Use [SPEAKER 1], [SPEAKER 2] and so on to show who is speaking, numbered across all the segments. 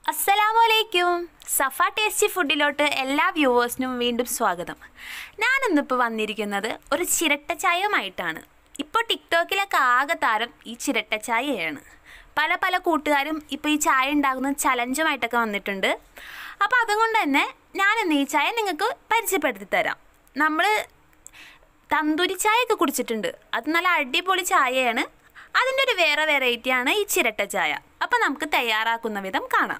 [SPEAKER 1] അസ്സലാമലൈക്കും സഫ ടേസ്റ്റി ഫുഡിലോട്ട് എല്ലാ വ്യൂവേഴ്സിനും വീണ്ടും സ്വാഗതം ഞാനിന്നിപ്പോൾ വന്നിരിക്കുന്നത് ഒരു ചിരട്ട ചായയുമായിട്ടാണ് ഇപ്പോൾ ടിക്ടോക്കിലൊക്കെ ആകെ താരം ഈ ചിരട്ട ചായയാണ് പല പല കൂട്ടുകാരും ഇപ്പോൾ ഈ ചായ ഉണ്ടാക്കുന്ന ചലഞ്ചുമായിട്ടൊക്കെ വന്നിട്ടുണ്ട് അപ്പോൾ അതുകൊണ്ട് തന്നെ ഞാനിന്ന് ഈ ചായ നിങ്ങൾക്ക് പരിചയപ്പെടുത്തി തരാം നമ്മൾ തന്തൂരി ചായയൊക്കെ കുടിച്ചിട്ടുണ്ട് അത് നല്ല അടിപൊളി ചായയാണ് അതിൻ്റെ ഒരു വേറെ വെറൈറ്റിയാണ് ഈ ചിരട്ട ചായ അപ്പം നമുക്ക് തയ്യാറാക്കുന്ന വിധം കാണാം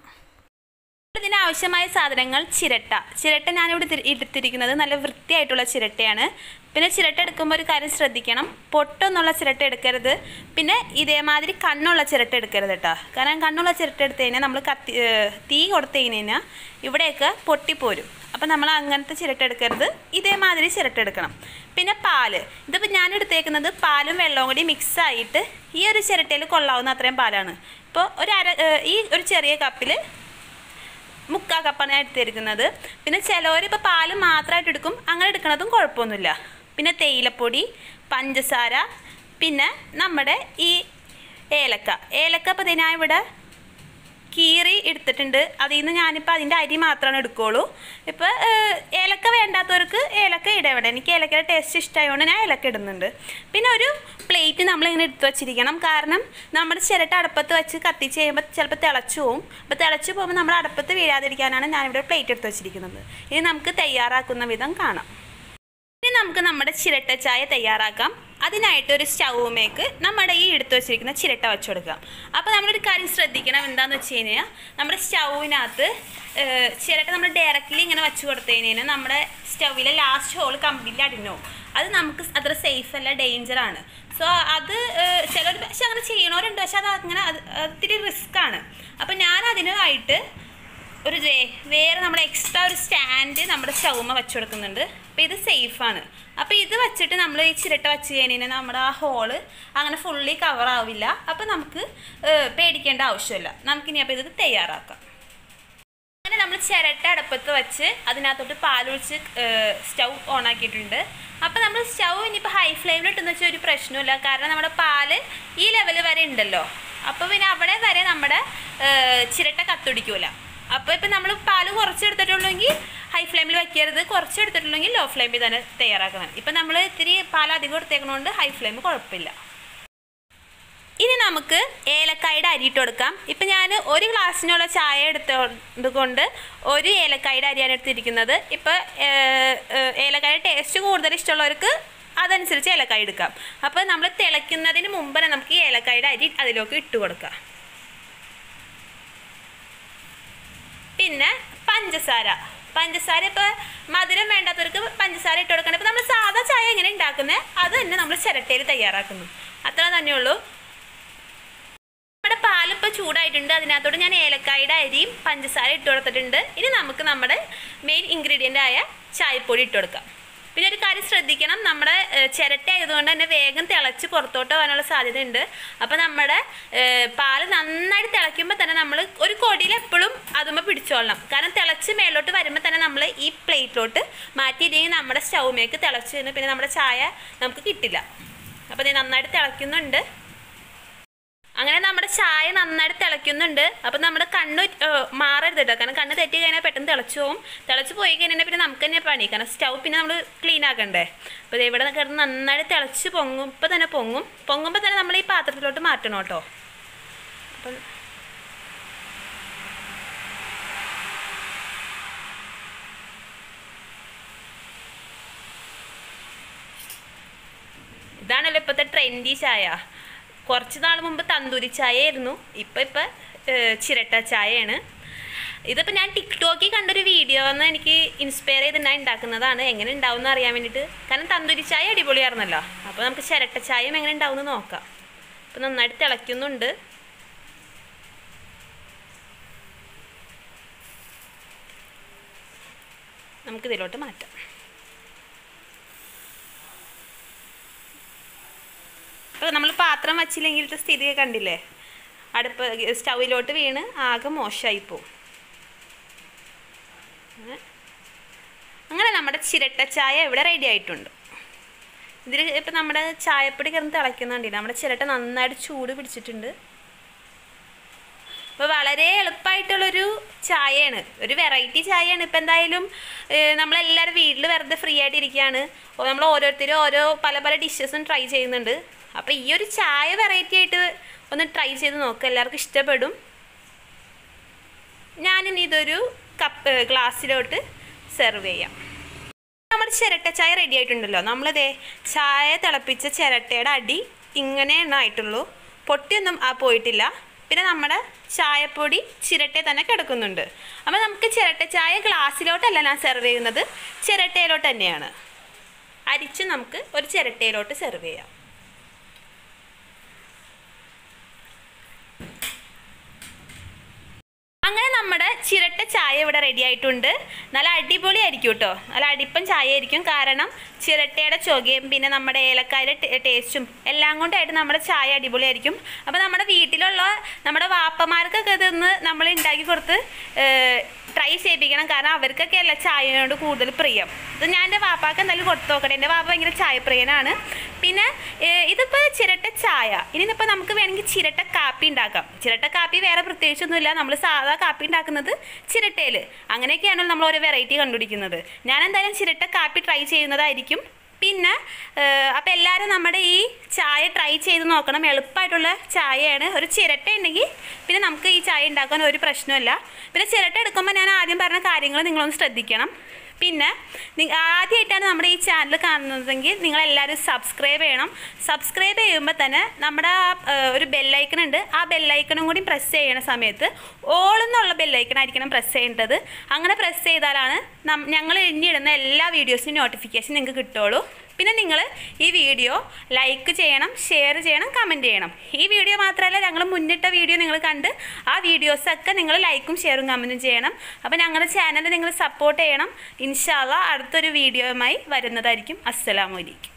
[SPEAKER 1] ഇതിന് ആവശ്യമായ സാധനങ്ങൾ ചിരട്ട ചിരട്ട ഞാനിവിടെ തിരി- എടുത്തിരിക്കുന്നത് നല്ല വൃത്തിയായിട്ടുള്ള ചിരട്ടയാണ് പിന്നെ ചിരട്ട എടുക്കുമ്പോൾ ഒരു കാര്യം ശ്രദ്ധിക്കണം പൊട്ടൊന്നുള്ള ചിരട്ട എടുക്കരുത് പിന്നെ ഇതേമാതിരി കണ്ണുള്ള ചിരട്ട എടുക്കരുത് കേട്ടോ കാരണം കണ്ണുള്ള ചിരട്ട എടുത്തു കഴിഞ്ഞാൽ നമ്മൾ കത്തി ഏഹ് തീ കൊടുത്തു കഴിഞ്ഞാൽ ഇവിടെയൊക്കെ പൊട്ടിപ്പോരും അപ്പം നമ്മൾ അങ്ങനത്തെ ചിരട്ട എടുക്കരുത് ഇതേമാതിരി ചിരട്ട എടുക്കണം പിന്നെ പാല് ഇതിപ്പോൾ ഞാൻ എടുത്തേക്കുന്നത് പാലും വെള്ളവും കൂടി മിക്സ് ആയിട്ട് ഈ ഒരു ചിരട്ടയിൽ കൊള്ളാവുന്ന അത്രയും പാലാണ് ഇപ്പോൾ ഒരു അര ഏഹ് ഈ ഒരു ചെറിയ കപ്പിൽ മുക്കാ കപ്പാണ് ഞാൻ എടുത്തിരിക്കുന്നത് പിന്നെ ചിലവർ ഇപ്പോൾ പാല് മാത്രമായിട്ട് എടുക്കും അങ്ങനെ എടുക്കുന്നതും കുഴപ്പമൊന്നുമില്ല പിന്നെ തേയിലപ്പൊടി പഞ്ചസാര പിന്നെ നമ്മുടെ ഈ ഏലക്ക ഏലക്ക ഇപ്പോൾ ഞാൻ ഇവിടെ കീറി എടുത്തിട്ടുണ്ട് അതിൽ നിന്ന് ഞാനിപ്പോൾ അതിൻ്റെ അരി മാത്രമാണ് എടുക്കുകയുള്ളൂ ഇപ്പോൾ ഏലക്ക വേണ്ടാത്തവർക്ക് ഏലക്ക ഇടവിടെ എനിക്ക് ഏലക്കയുടെ ടേസ്റ്റ് ഇഷ്ടമായതുകൊണ്ട് ഞാൻ ഏലക്ക ഇടുന്നുണ്ട് പിന്നെ ഒരു പ്ലേറ്റ് നമ്മളിങ്ങനെ എടുത്ത് വെച്ചിരിക്കണം കാരണം നമ്മുടെ ചിരട്ട അടുപ്പത്ത് വെച്ച് കത്തിച്ച് കഴിയുമ്പോൾ ചിലപ്പോൾ തിളച്ചു പോകും അപ്പോൾ തിളച്ചു പോകുമ്പോൾ നമ്മൾ അടുപ്പത്ത് വീഴാതിരിക്കാനാണ് ഞാനിവിടെ പ്ലേറ്റ് എടുത്ത് വെച്ചിരിക്കുന്നത് ഇനി നമുക്ക് തയ്യാറാക്കുന്ന വിധം കാണാം ഇനി നമുക്ക് നമ്മുടെ ചിരട്ട ചായ തയ്യാറാക്കാം അതിനായിട്ട് ഒരു സ്റ്റൗമേക്ക് നമ്മുടെ ഈ എടുത്തു വെച്ചിരിക്കുന്ന ചിരട്ട വെച്ച് കൊടുക്കാം അപ്പോൾ നമ്മളൊരു കാര്യം ശ്രദ്ധിക്കണം എന്താന്ന് വെച്ച് കഴിഞ്ഞാൽ നമ്മുടെ സ്റ്റൗവിനകത്ത് ഏഹ്, ചിരട്ട നമ്മൾ ഡയറക്റ്റ്ലി ഇങ്ങനെ വെച്ച് കൊടുത്തു കഴിഞ്ഞാൽ നമ്മുടെ സ്റ്റൗവിലെ ലാസ്റ്റ് ഹോൾ കംപ്ലീറ്റ്ലി അടിഞ്ഞു പോകും അത് നമുക്ക് അത്ര സേഫ് അല്ല ഡേഞ്ചർ ആണ് സോ അത് ചിലർ പക്ഷെ അങ്ങനെ ചെയ്യണവരുണ്ട് പക്ഷെ അത് അങ്ങനെ അത് ഒത്തിരി റിസ്ക് ആണ് അപ്പോൾ ഞാൻ അതിനായിട്ട് ഒരു ദേ വേറെ നമ്മുടെ എക്സ്ട്രാ ഒരു സ്റ്റാൻഡ് നമ്മുടെ സ്റ്റൗമ്മ വെച്ച് കൊടുക്കുന്നുണ്ട് അപ്പോൾ ഇത് സേഫാണ് അപ്പോൾ ഇത് വെച്ചിട്ട് നമ്മൾ ഈ ചിരട്ട വെച്ച് കഴിഞ്ഞാൽ നമ്മുടെ ആ ഹോള് അങ്ങനെ ഫുള്ളി കവർ ആവില്ല അപ്പോൾ നമുക്ക് ഏഹ്, പേടിക്കേണ്ട ആവശ്യമില്ല നമുക്കിനി അപ്പോൾ ഇത് തയ്യാറാക്കാം അങ്ങനെ നമ്മൾ ചിരട്ട അടുപ്പത്ത് വെച്ച് അതിനകത്തോട്ട് പാലൊഴിച്ച് സ്റ്റൗ ഓൺ ആക്കിയിട്ടുണ്ട് അപ്പോൾ നമ്മൾ സ്റ്റൗ ഇനിയിപ്പോൾ ഹൈ ഫ്ലെയിമിൽ ഇട്ടെന്ന് വെച്ചാൽ ഒരു പ്രശ്നമില്ല കാരണം നമ്മുടെ പാല് ഈ ലെവൽ വരെ ഉണ്ടല്ലോ അപ്പോൾ പിന്നെ അവിടെ വരെ നമ്മുടെ ഏഹ്, ചിരട്ട കത്തുടിക്കൂല അപ്പോൾ ഇപ്പം നമ്മൾ പാല് കുറച്ച് എടുത്തിട്ടുള്ളെങ്കിൽ ഹൈ ഫ്ലെയിമിൽ വയ്ക്കരുത് കുറച്ച് എടുത്തിട്ടുള്ളെങ്കിൽ ലോ ഫ്ലെയിമിൽ തന്നെ തയ്യാറാക്കണം ഇപ്പം നമ്മൾ ഇത്തിരി പാൽ അധികം എടുത്തേക്കണോണ്ട് ഹൈ ഫ്ലെയിം കുഴപ്പമില്ല ഇനി നമുക്ക് ഏലക്കായുടെ അരി ഇട്ട് കൊടുക്കാം ഇപ്പം ഞാൻ ഒരു ഗ്ലാസ്സിനുള്ള ചായ എടുത്തത് കൊണ്ട് ഒരു ഏലക്കായുടെ അരിയാണ് എടുത്തിരിക്കുന്നത് ഇപ്പം ഏലക്കായുടെ ടേസ്റ്റ് കൂടുതൽ ഇഷ്ടമുള്ളവർക്ക് അതനുസരിച്ച് ഏലക്കായ എടുക്കാം അപ്പോൾ നമ്മൾ തിളയ്ക്കുന്നതിന് മുമ്പ് തന്നെ നമുക്ക് ഈ ഏലക്കായുടെ അരി അതിലേക്ക് ഇട്ട് കൊടുക്കാം പിന്നെ പഞ്ചസാര പഞ്ചസാര ഇപ്പോൾ മധുരം വേണ്ടാത്തവർക്ക് പഞ്ചസാര ഇട്ട് കൊടുക്കണം ഇപ്പോൾ നമ്മൾ സാധാ ചായ എങ്ങനെ ഉണ്ടാക്കുന്നത് അത് തന്നെ നമ്മൾ ചിരട്ടയിൽ തയ്യാറാക്കുന്നു അത്ര തന്നെയുള്ളൂ നമ്മുടെ പാലിപ്പോൾ ചൂടായിട്ടുണ്ട് അതിനകത്തോട് ഞാൻ ഏലക്കായുടെ അരിയും പഞ്ചസാര ഇട്ട് കൊടുത്തിട്ടുണ്ട് ഇനി നമുക്ക് നമ്മുടെ മെയിൻ ഇൻഗ്രീഡിയൻ്റ് ആയ ചായപ്പൊടി ഇട്ട് കൊടുക്കാം പിന്നെ ഒരു കാര്യം ശ്രദ്ധിക്കണം നമ്മുടെ ഏഹ്, ചിരട്ട ആയതുകൊണ്ട് തന്നെ വേഗം തിളച്ച് പുറത്തോട്ട് പോകാനുള്ള സാധ്യതയുണ്ട് അപ്പോൾ നമ്മുടെ ഏഹ്, പാല് നന്നായിട്ട് തിളയ്ക്കുമ്പോൾ തന്നെ നമ്മൾ ഒരു കൊടിയിൽ എപ്പോഴും അതുമ്പോൾ പിടിച്ചോളണം കാരണം തിളച്ച് മേലോട്ട് വരുമ്പോൾ തന്നെ നമ്മൾ ഈ പ്ലേറ്റിലോട്ട് മാറ്റിയില്ലെങ്കിൽ നമ്മുടെ സ്റ്റൗമേക്ക് തിളച്ച് നിന്ന് പിന്നെ നമ്മുടെ ചായ നമുക്ക് കിട്ടില്ല അപ്പോൾ ഇത് നന്നായിട്ട് തിളയ്ക്കുന്നുണ്ട് അങ്ങനെ നമ്മുടെ ചായ നന്നായിട്ട് തിളയ്ക്കുന്നുണ്ട് അപ്പം നമ്മുടെ കണ്ണ് ഏഹ്, മാറരുത് കേട്ടോ കാരണം കണ്ണ് തെറ്റി കഴിഞ്ഞാൽ പെട്ടെന്ന് തിളച്ചു പോകും തിളച്ച് പോയി കഴിഞ്ഞാൽ പിന്നെ നമുക്ക് തന്നെ പണി കാരണം സ്റ്റൗ പിന്നെ നമ്മൾ ക്ലീൻ ആക്കണ്ടേ അപ്പോൾ ഇവിടെ കിടന്ന് നന്നായിട്ട് തിളച്ച് പൊങ്ങും ഇപ്പം തന്നെ പൊങ്ങും പൊങ്ങുമ്പോൾ തന്നെ നമ്മൾ ഈ പാത്രത്തിലോട്ട് മാറ്റണം കേട്ടോ അപ്പം ഇതാണല്ലോ ഇപ്പോഴത്തെ ട്രെൻഡി ചായ കുറച്ച് നാൾ മുമ്പ് തന്തൂരി ചായ ആയിരുന്നു ഇപ്പം ഇപ്പം ചിരട്ട ചായയാണ് ഇതിപ്പോൾ ഞാൻ ടിക്ടോക്കിൽ കണ്ടൊരു വീഡിയോ എന്ന് എനിക്ക് ഇൻസ്പയർ ചെയ്ത് ഞാൻ ഉണ്ടാക്കുന്നതാണ് എങ്ങനെ ഉണ്ടാവും എന്ന് അറിയാൻ വേണ്ടിയിട്ട് കാരണം തന്തൂരി ചായ അടിപൊളിയായിരുന്നല്ലോ അപ്പോൾ നമുക്ക് ചിരട്ട ചായയും എങ്ങനെ ഉണ്ടാവും എന്ന് നോക്കാം അപ്പോൾ നന്നായിട്ട് തിളയ്ക്കുന്നുണ്ട് നമുക്കിതിലോട്ട് മാറ്റാം ഇപ്പോൾ നമ്മൾ പാത്രം വച്ചില്ലെങ്കിലത്തെ സ്ഥിതി കണ്ടില്ലേ അടുപ്പ് സ്റ്റൗവിലോട്ട് വീണ് ആകെ മോശമായി പോവും അങ്ങനെ- അങ്ങനെ നമ്മുടെ ചിരട്ട ചായ ഇവിടെ റെഡി ആയിട്ടുണ്ട് ഇതിൽ ഇപ്പം നമ്മുടെ ചായപ്പൊടി കിടന്ന് തിളയ്ക്കുന്നുണ്ട് നമ്മുടെ ചിരട്ട നന്നായിട്ട് ചൂട് പിടിച്ചിട്ടുണ്ട് അപ്പോൾ വളരെ എളുപ്പമായിട്ടുള്ളൊരു ചായയാണ് ഒരു വെറൈറ്റി ചായയാണ് ഇപ്പം എന്തായാലും ഏഹ്, നമ്മളെല്ലാവരും വീട്ടിൽ വെറുതെ ഫ്രീ ആയിട്ട് ഇരിക്കുകയാണ് ഓ- നമ്മൾ ഓരോരുത്തരും ഓരോ പല പല ഡിഷസും ട്രൈ ചെയ്യുന്നുണ്ട് അപ്പോൾ ഈ ഒരു ചായ വെറൈറ്റി ആയിട്ട് ഒന്ന് ട്രൈ ചെയ്ത് നോക്കുക എല്ലാവർക്കും ഇഷ്ടപ്പെടും ഞാനിനി ഇതൊരു കപ്പ് ഗ്ലാസ്സിലോട്ട് സെർവ് ചെയ്യാം നമ്മുടെ ചിരട്ട ചായ റെഡി ആയിട്ടുണ്ടല്ലോ നമ്മളിതേ ചായ തിളപ്പിച്ച ചിരട്ടയുടെ അടി ഇങ്ങനെയാണ് ആയിട്ടുള്ളൂ പൊട്ടിയൊന്നും ആ പോയിട്ടില്ല പിന്നെ നമ്മുടെ ചായപ്പൊടി ചിരട്ടയിൽ തന്നെ കിടക്കുന്നുണ്ട് അപ്പോൾ നമുക്ക് ചിരട്ട ചായ ഗ്ലാസ്സിലോട്ടല്ല ഞാൻ സെർവ് ചെയ്യുന്നത് ചിരട്ടയിലോട്ട് തന്നെയാണ് അരിച്ച് നമുക്ക് ഒരു ചിരട്ടയിലോട്ട് സെർവ് ചെയ്യാം അങ്ങനെ നമ്മുടെ ചിരട്ട ചായ ഇവിടെ റെഡി ആയിട്ടുണ്ട് നല്ല അടിപൊളി ആയിരിക്കും കേട്ടോ നല്ല അടിപ്പൻ ചായ ആയിരിക്കും കാരണം ചിരട്ടയുടെ ചുകയും പിന്നെ നമ്മുടെ ഏലക്കായുടെ ടേ- ടേസ്റ്റും എല്ലാം കൊണ്ടായിട്ട് നമ്മുടെ ചായ അടിപൊളിയായിരിക്കും അപ്പോൾ നമ്മുടെ വീട്ടിലുള്ള നമ്മുടെ വാപ്പമാർക്കൊക്കെ ഇതൊന്ന് നമ്മൾ ഉണ്ടാക്കി കൊടുത്ത് ട്രൈ ചെയ്യിപ്പിക്കണം കാരണം അവർക്കൊക്കെ അല്ല ചായയോട് കൂടുതൽ പ്രിയം ഇത് ഞാൻ എൻ്റെ വാപ്പാക്ക് എന്തായാലും കൊടുത്തു നോക്കട്ടെ എൻ്റെ വാപ്പ ഭയങ്കര ചായപ്രിയനാണ് പിന്നെ ഏഹ്, ഇതിപ്പോൾ ചിരട്ട ചായ ഇനി ഇപ്പോൾ നമുക്ക് വേണമെങ്കിൽ ചിരട്ട കാപ്പി ഉണ്ടാക്കാം ചിരട്ട കാപ്പി വേറെ പ്രത്യേകിച്ചൊന്നുമില്ല നമ്മൾ സാധാ കാപ്പി ഉണ്ടാക്കുന്നത് ചിരട്ടയിൽ അങ്ങനെയൊക്കെയാണല്ലോ നമ്മൾ ഓരോ വെറൈറ്റി കണ്ടുപിടിക്കുന്നത് ഞാൻ എന്തായാലും ചിരട്ട കാപ്പി ട്രൈ ചെയ്യുന്നതായിരിക്കും പിന്നെ അപ്പോൾ എല്ലാവരും നമ്മുടെ ഈ ചായ ട്രൈ ചെയ്ത് നോക്കണം എളുപ്പമായിട്ടുള്ള ചായയാണ് ഒരു ചിരട്ട ഉണ്ടെങ്കിൽ പിന്നെ നമുക്ക് ഈ ചായ ഉണ്ടാക്കാൻ ഒരു പ്രശ്നമില്ല പിന്നെ ചിരട്ട എടുക്കുമ്പോൾ ഞാൻ ആദ്യം പറഞ്ഞ കാര്യങ്ങൾ നിങ്ങളൊന്ന് ശ്രദ്ധിക്കണം പിന്നെ നി- ആദ്യമായിട്ടാണ് നമ്മുടെ ഈ ചാനൽ കാണുന്നതെങ്കിൽ നിങ്ങളെല്ലാവരും സബ്സ്ക്രൈബ് ചെയ്യണം സബ്സ്ക്രൈബ് ചെയ്യുമ്പോൾ തന്നെ നമ്മുടെ ആ ഏഹ്, ഒരു ബെല്ലൈക്കൺ ഉണ്ട് ആ ബെല്ലൈക്കണും കൂടി പ്രസ് ചെയ്യണ സമയത്ത് ഓൾ എന്നുള്ള ബെല്ലൈക്കൺ ആയിരിക്കണം പ്രസ് ചെയ്യേണ്ടത് അങ്ങനെ പ്രസ് ചെയ്താലാണ് നം- ഞങ്ങൾ ഇനിയിടുന്ന എല്ലാ വീഡിയോസിനും നോട്ടിഫിക്കേഷൻ നിങ്ങൾക്ക് കിട്ടുള്ളൂ പിന്നെ നിങ്ങൾ ഈ വീഡിയോ ലൈക്ക് ചെയ്യണം ഷെയർ ചെയ്യണം കമൻറ്റ് ചെയ്യണം ഈ വീഡിയോ മാത്രമല്ല ഞങ്ങൾ മുന്നിട്ട വീഡിയോ നിങ്ങൾ കണ്ട് ആ വീഡിയോസൊക്കെ നിങ്ങൾ ലൈക്കും ഷെയറും കമൻറ്റും ചെയ്യണം അപ്പോൾ ഞങ്ങളുടെ ചാനൽ നിങ്ങൾ സപ്പോർട്ട് ചെയ്യണം ഇൻഷാല്ല അടുത്തൊരു വീഡിയോയുമായി വരുന്നതായിരിക്കും അസ്സലാമലൈക്കും